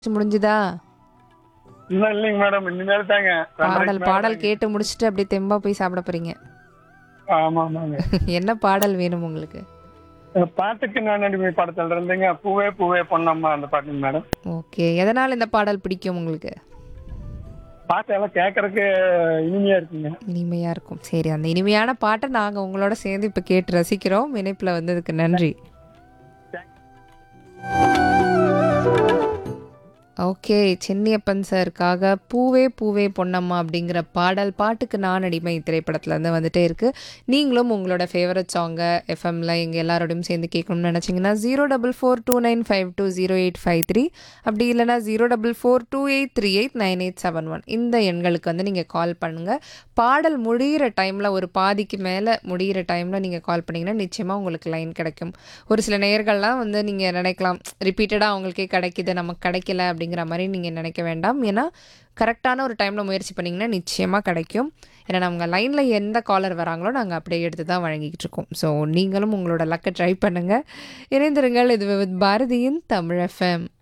முடிஞ்சுதா இன்னும் இல்லைங்க மேடம் இனிமேல் தாங்க பாடல் பாடல் கேட்டு முடிச்சுட்டு அப்படியே தெம்பா போய் சாப்பிட போறீங்க ஆமா ஆமாங்க என்ன பாடல் வேணும் உங்களுக்கு அஹ் பாட்டுக்கு நான் அடிமை படத்துல இருந்துங்க பூவே பூவே பொன்னம்மா அந்த பாட்டுங்க மேடம் ஓகே எதனால் இந்த பாடல் பிடிக்கும் உங்களுக்கு பாட்டு எல்லாம் கேட்கறதுக்கு இனிமையா இருக்குங்க இனிமையா இருக்கும் சரி அந்த இனிமையான பாட்டை நாங்க உங்களோட சேர்ந்து இப்ப கேட்டு ரசிக்கிறோம் இணைப்புல வந்ததுக்கு நன்றி ஓகே சென்னியப்பன் சாருக்காக பூவே பூவே பொன்னம்மா அப்படிங்கிற பாடல் பாட்டுக்கு நான் அடிமை திரைப்படத்துல இருந்து வந்துட்டே இருக்கு நீங்களும் உங்களோட ஃபேவரட் சாங்கை எஃப்எம்ல எங்க எல்லாரோடையும் சேர்ந்து கேட்கணும்னு நினைச்சீங்கன்னா zero double four two nine five two zero eight five three அப்படி இல்லைனா zero double four two eight three eight nine eight seven one இந்த எண்களுக்கு வந்து நீங்கள் கால் பண்ணுங்கள் பாடல் முடிகிற டைமில் ஒரு பாதிக்கு மேலே முடிகிற டைமில் நீங்கள் கால் பண்ணிங்கன்னா நிச்சயமாக உங்களுக்கு லைன் கிடைக்கும் ஒரு சில நேயர்கள்லாம் வந்து நீங்கள் நினைக்கலாம் ரிப்பீட்டடாக அவங்களுக்கே கிடைக்குது நமக்கு கிடைக்கல அப்படிங்கிற மாதிரி நீங்கள் நினைக்க வேண்டாம் ஏன்னா கரெக்டான ஒரு டைமில் முயற்சி பண்ணிங்கன்னா நிச்சயமாக கிடைக்கும் ஏன்னா நம்ம லைனில் எந்த காலர் வராங்களோ நாங்கள் அப்படியே எடுத்து தான் வழங்கிக்கிட்டு இருக்கோம் ஸோ நீங்களும் உங்களோட லக்கை ட்ரை பண்ணுங்கள் இணைந்திருங்கள் இது பாரதியின் தமிழ் எஃப்எம்